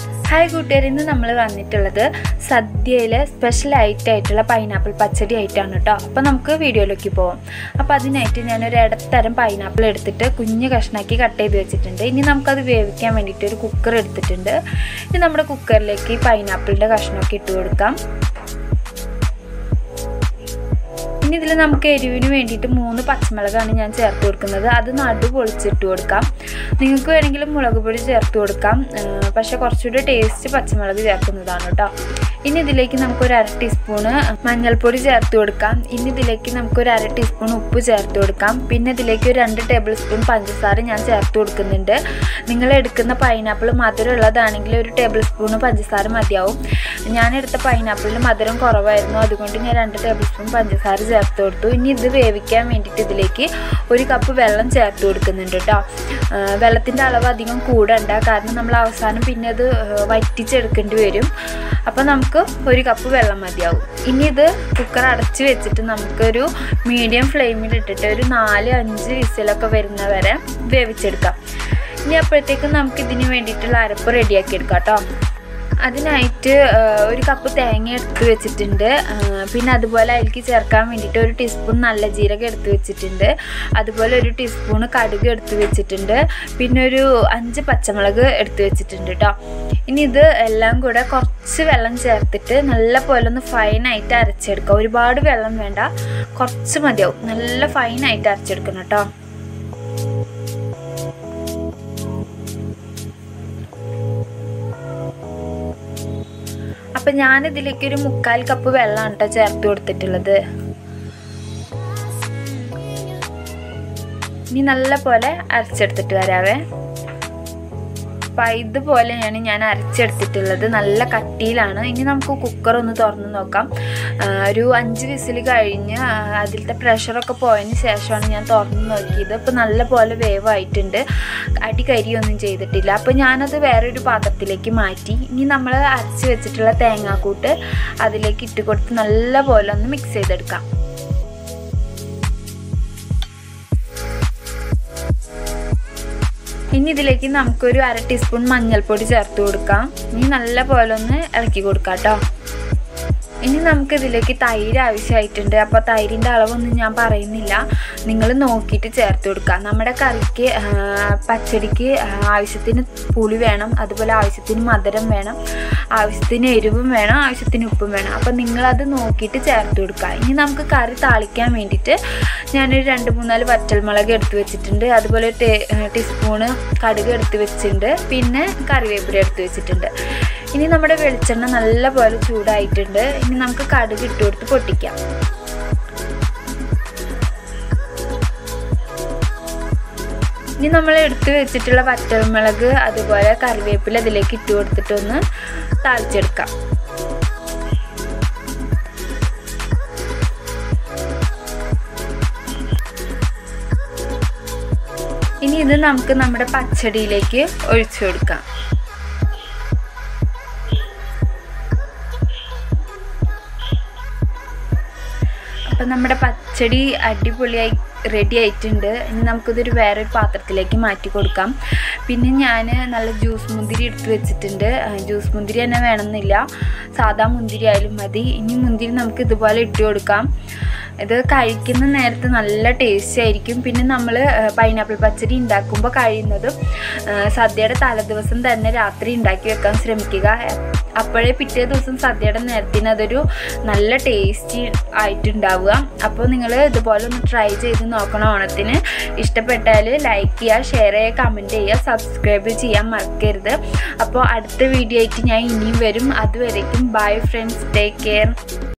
hi കൂട്ടുകാരി ഇന്ന് നമ്മൾ വന്നിട്ടുള്ളത് സദ്യയിലെ സ്പെഷ്യൽ ഐറ്റം ആയിട്ടുള്ള പൈനാപ്പിൾ പച്ചടി ആയിട്ടാണ് കേട്ടോ അപ്പോൾ നമുക്ക് വീഡിയോയിലേക്ക് പോവാം അപ്പോൾ അതിനായിട്ട് ഞാനൊരു ഇടത്തരം പൈനാപ്പിൾ എടുത്തിട്ട് കുഞ്ഞ് കഷ്ണാക്കി കട്ട് ചെയ്ത് വെച്ചിട്ടുണ്ട് ഇനി നമുക്കത് വേവിക്കാൻ വേണ്ടിയിട്ട് ഒരു കുക്കർ എടുത്തിട്ടുണ്ട് ഇനി നമ്മുടെ കുക്കറിലേക്ക് ഈ പൈനാപ്പിളിൻ്റെ കഷ്ണമൊക്കെ ഇട്ട് കൊടുക്കാം ഇനി ഇതിൽ നമുക്ക് എരിവിന് വേണ്ടിയിട്ട് മൂന്ന് പച്ചമുളകാണ് ഞാൻ ചേർത്ത് കൊടുക്കുന്നത് അത് നടു പൊളിച്ചിട്ട് കൊടുക്കാം നിങ്ങൾക്ക് വേണമെങ്കിൽ മുളക് പൊടി ചേർത്ത് കൊടുക്കാം പക്ഷെ കുറച്ചുകൂടി ടേസ്റ്റ് പച്ചമുളക് ചേർക്കുന്നതാണ് കേട്ടോ ഇനി ഇതിലേക്ക് നമുക്കൊരു അര ടീസ്പൂണ് മഞ്ഞൾപ്പൊടി ചേർത്ത് കൊടുക്കാം ഇനി ഇതിലേക്ക് നമുക്കൊരു അര ടീസ്പൂൺ ഉപ്പ് ചേർത്ത് കൊടുക്കാം പിന്നെ ഇതിലേക്ക് ഒരു രണ്ട് ടേബിൾ സ്പൂൺ പഞ്ചസാര ഞാൻ ചേർത്ത് കൊടുക്കുന്നുണ്ട് നിങ്ങൾ എടുക്കുന്ന പൈനാപ്പിൾ മധുരം ഉള്ളതാണെങ്കിൽ ഒരു ടേബിൾ സ്പൂൺ പഞ്ചസാര മതിയാവും ഞാൻ എടുത്ത പൈനാപ്പിളിന് മധുരം കുറവായിരുന്നു അതുകൊണ്ട് ഞാൻ രണ്ട് ടേബിൾ സ്പൂൺ പഞ്ചസാര ചേർത്ത് കൊടുത്തു ഇനി ഇത് വേവിക്കാൻ വേണ്ടിയിട്ട് ഇതിലേക്ക് ഒരു കപ്പ് വെള്ളം ചേർത്ത് കൊടുക്കുന്നുണ്ട് കേട്ടോ വെള്ളത്തിൻ്റെ അളവ് അധികം കൂടണ്ട കാരണം നമ്മൾ അവസാനം പിന്നെ അത് വറ്റിച്ചെടുക്കേണ്ടി വരും അപ്പോൾ നമുക്ക് ഒരു കപ്പ് വെള്ളം മതിയാവും ഇനി ഇത് കുക്കർ അടച്ച് വെച്ചിട്ട് നമുക്കൊരു മീഡിയം ഫ്ലെയിമിൽ ഇട്ടിട്ട് ഒരു നാല് അഞ്ച് വിസിലൊക്കെ വരുന്ന വരെ വേവിച്ചെടുക്കാം ഇനി അപ്പോഴത്തേക്കും നമുക്ക് ഇതിന് വേണ്ടിയിട്ടുള്ള അരപ്പ് റെഡിയാക്കി എടുക്കാം കേട്ടോ അതിനായിട്ട് ഒരു കപ്പ് തേങ്ങ എടുത്ത് വെച്ചിട്ടുണ്ട് പിന്നെ അതുപോലെ അതിലേക്ക് ചേർക്കാൻ വേണ്ടിയിട്ട് ഒരു ടീസ്പൂൺ നല്ല ജീരകം എടുത്ത് വെച്ചിട്ടുണ്ട് അതുപോലെ ഒരു ടീസ്പൂൺ കടുക് എടുത്ത് വെച്ചിട്ടുണ്ട് പിന്നെ ഒരു അഞ്ച് പച്ചമുളക് എടുത്ത് വെച്ചിട്ടുണ്ട് കേട്ടോ ഇനി ഇത് എല്ലാം കൂടെ കുറച്ച് വെള്ളം ചേർത്തിട്ട് നല്ല പോലെ ഒന്ന് ഫൈനായിട്ട് അരച്ചെടുക്കുക ഒരുപാട് വെള്ളം വേണ്ട കുറച്ച് മതിയാവും നല്ല ഫൈനായിട്ട് അരച്ചെടുക്കണം കേട്ടോ അപ്പം ഞാനിതിലേക്ക് ഒരു മുക്കാൽ കപ്പ് വെള്ളമാണ് കേട്ടോ ചേർത്ത് കൊടുത്തിട്ടുള്ളത് ഇനി നല്ല പോലെ അരച്ചെടുത്തിട്ട് വരാവേ അപ്പം ഇതുപോലെയാണ് ഞാൻ അരച്ചെടുത്തിട്ടുള്ളത് നല്ല കട്ടിയിലാണ് ഇനി നമുക്ക് കുക്കർ ഒന്ന് തുറന്ന് നോക്കാം ഒരു അഞ്ച് വിസിൽ കഴിഞ്ഞ് അതിലത്തെ പ്രഷറൊക്കെ പോയതിന് ശേഷമാണ് ഞാൻ തുറന്ന് നോക്കിയത് അപ്പോൾ നല്ല പോലെ വേവായിട്ടുണ്ട് അടി കരിയൊന്നും ചെയ്തിട്ടില്ല അപ്പോൾ ഞാനത് വേറൊരു പാത്രത്തിലേക്ക് മാറ്റി ഇനി നമ്മൾ അരച്ച് വെച്ചിട്ടുള്ള തേങ്ങാക്കൂട്ട് അതിലേക്ക് ഇട്ട് കൊടുത്ത് നല്ല പോലെ ഒന്ന് മിക്സ് ചെയ്തെടുക്കാം ഇനി ഇതിലേക്ക് നമുക്കൊരു അര ടീസ്പൂൺ മഞ്ഞൾപ്പൊടി ചേർത്ത് കൊടുക്കാം ഇനി നല്ല പോലെ ഒന്ന് ഇളക്കി കൊടുക്കാം കേട്ടോ ഇനി നമുക്ക് ഇതിലേക്ക് തൈര് ആവശ്യമായിട്ടുണ്ട് അപ്പോൾ തൈരിൻ്റെ അളവൊന്നും ഞാൻ പറയുന്നില്ല നിങ്ങൾ നോക്കിയിട്ട് ചേർത്ത് കൊടുക്കുക നമ്മുടെ കറിക്ക് പച്ചടിക്ക് ആവശ്യത്തിന് പുളി വേണം അതുപോലെ ആവശ്യത്തിന് മധുരം വേണം ആവശ്യത്തിന് എരിവും വേണം ആവശ്യത്തിന് ഉപ്പും വേണം അപ്പോൾ നിങ്ങളത് നോക്കിയിട്ട് ചേർത്ത് കൊടുക്കുക ഇനി നമുക്ക് കറി താളിക്കാൻ വേണ്ടിയിട്ട് ഞാനൊരു രണ്ട് മൂന്നാല് വറ്റൽമുളക് എടുത്ത് വെച്ചിട്ടുണ്ട് അതുപോലെ ഒരു ടീസ്പൂണ് കടുക് എടുത്ത് വെച്ചിട്ടുണ്ട് പിന്നെ കറിവേപ്പില എടുത്ത് വെച്ചിട്ടുണ്ട് ഇനി നമ്മുടെ വെളിച്ചെണ്ണ നല്ല പോലെ ചൂടായിട്ടുണ്ട് ഇനി നമുക്ക് കടുക് ഇട്ട് കൊടുത്ത് പൊട്ടിക്കാം ഇനി നമ്മൾ എടുത്ത് വെച്ചിട്ടുള്ള വറ്റൽമുളക് അതുപോലെ കറിവേപ്പില ഇതിലേക്ക് ഇട്ട് കൊടുത്തിട്ടൊന്ന് താളിച്ചെടുക്കാം ഇനി ഇത് നമുക്ക് നമ്മുടെ പച്ചടിയിലേക്ക് ഒഴിച്ചു കൊടുക്കാം അപ്പം നമ്മുടെ പച്ചടി അടിപൊളിയായി റെഡി ആയിട്ടുണ്ട് ഇനി നമുക്കിതൊരു വേറൊരു പാത്രത്തിലേക്ക് മാറ്റി കൊടുക്കാം പിന്നെ ഞാൻ നല്ല ജ്യൂസ് മുന്തിരി എടുത്ത് വെച്ചിട്ടുണ്ട് ജ്യൂസ് മുന്തിരി തന്നെ വേണമെന്നില്ല സാധാ മുന്തിരി ആയാലും മതി ഇനി മുന്തിരി നമുക്ക് ഇതുപോലെ ഇട്ട് കൊടുക്കാം ഇത് കഴിക്കുന്ന നേരത്ത് നല്ല ടേസ്റ്റ് ആയിരിക്കും പിന്നെ നമ്മൾ പൈനാപ്പിൾ പച്ചടി ഉണ്ടാക്കുമ്പോൾ കഴിയുന്നതും സദ്യയുടെ തലേദിവസം തന്നെ രാത്രി ഉണ്ടാക്കി വെക്കാൻ ശ്രമിക്കുക അപ്പോഴേ പിറ്റേ ദിവസം സദ്യയുടെ നേരത്തിന് അതൊരു നല്ല ടേസ്റ്റി ആയിട്ടുണ്ടാവുക അപ്പോൾ നിങ്ങൾ ഇതുപോലെ ഒന്ന് ട്രൈ ചെയ്ത് നോക്കണം ഓണത്തിന് ഇഷ്ടപ്പെട്ടാൽ ലൈക്ക് ചെയ്യുക ഷെയർ ചെയ്യുക കമൻറ്റ് ചെയ്യുക സബ്സ്ക്രൈബ് ചെയ്യാൻ മറക്കരുത് അപ്പോൾ അടുത്ത വീഡിയോ ആയിട്ട് ഞാൻ ഇനിയും വരും അതുവരേക്കും ബൈ ഫ്രണ്ട്സ് ടേക്ക് കെയർ